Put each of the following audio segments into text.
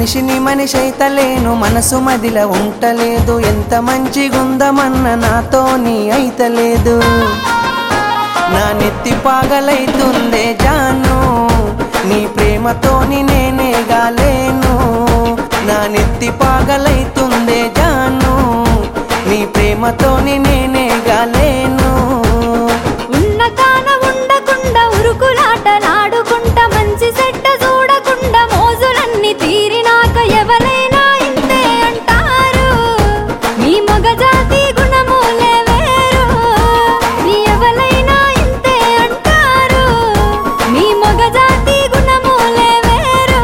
మనిషిని మనిషి అయితలేను మనసు మదిల ఉంటలేదు ఎంత మంచిగుందమన్న నాతోని అయితలేదు నా నెత్తి పాగలైతుందే జాను నీ ప్రేమతోని నేనే గాలేను నా నెత్తి పాగలైతుందే జాను నీ ప్రేమతోని నేనే గాలేను ఉన్న కాన ఉండకుండా ఉరుకులాటలాడుకుంట మంచి సెట్ట చూడకుండా మోజులన్నీ తీరినాక ఎవరైనా ఇంతే అంటారు మీ మగజాతి గుణములే వేరు మీ ఎవరైనా ఇంతే అంటారు మీ మగజాతి గుణములే వేరు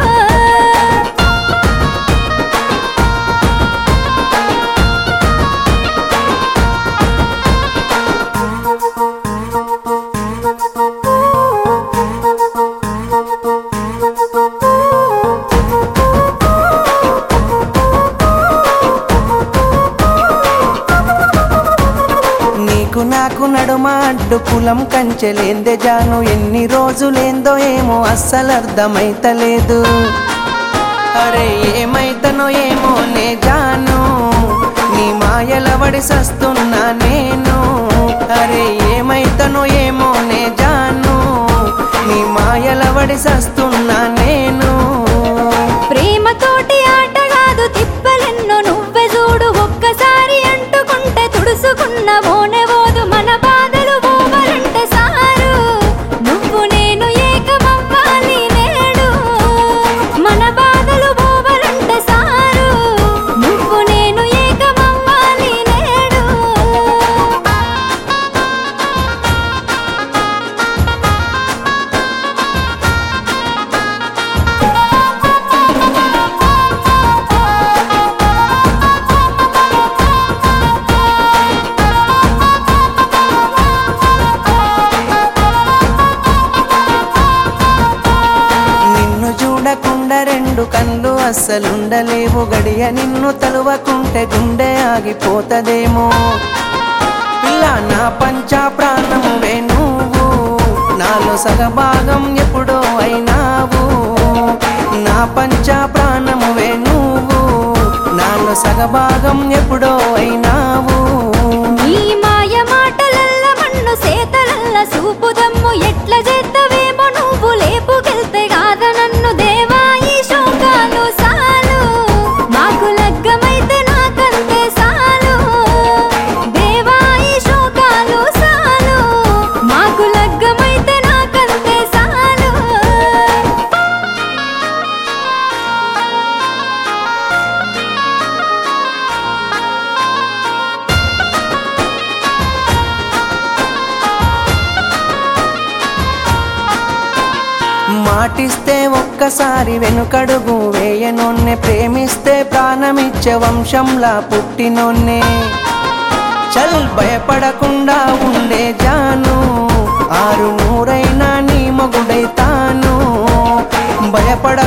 నీకు నాకు నడుమ అడ్డు కులం కంచెలేందే జాను ఎన్ని రోజులేందో ఏమో అస్సలు అర్థమైతలేదు అరే ఏమైతనో ఏమో నే జాను నీ మాయల వడి సస్తున్నా నేను అరే ఏమైతనో ఏమో నే జాను నీ మాయల వడి సస్తున్నా నేను ప్రేమతోటి ఆట కాదు తిప్పలెన్నో నువ్వే చూడు ఒక్కసారి అంటుకుంటే తుడుసుకున్న ఓనెవోదు మన బాధలు పోవాలంటే సారు నువ్వు నేను ఏకమవ్వాలి నేడు మన బాధలు పోవాలంటే సారు నువ్వు నేను ఏకమవ్వాలి నేడు నిన్ను చూడకుండా రెండు కళ్ళు అస్సలుండలేవు గడియ నిన్ను తలువకుంటే గుండె ఆగిపోతదేమో పిల్ల నా పంచా ప్రాణమువే నువ్వు నాలో సగభాగం ఎప్పుడో అయినావు నా పంచా ప్రాణమువే నువ్వు నాలో సగభాగం ఎప్పుడో అయినావు ఈ మాయ మాటలల్ల మన్ను సేతలల్ల సూపుదమ్ము ఎట్ల చేత్తవేమో నువ్వు లేపుకెళ్తే కాద నన్ను దేవా ఈ శోకాలు సాలు మాకు లగ్గమైతే నాకంతే సాలు దేవా ఈ శోకాలు సాలు మాకు లగ్గమైతే నాకంతే సాలు మాటిస్తే ఒక్కసారి వెనుకడుగు వేయనొన్నే ప్రేమిస్తే ప్రాణమిచ్చే వంశంలా పుట్టినొన్నే చల్ భయపడకుండా ఉండే జాను ఆరు నూరైనా నీ మగుడైతాను భయపడ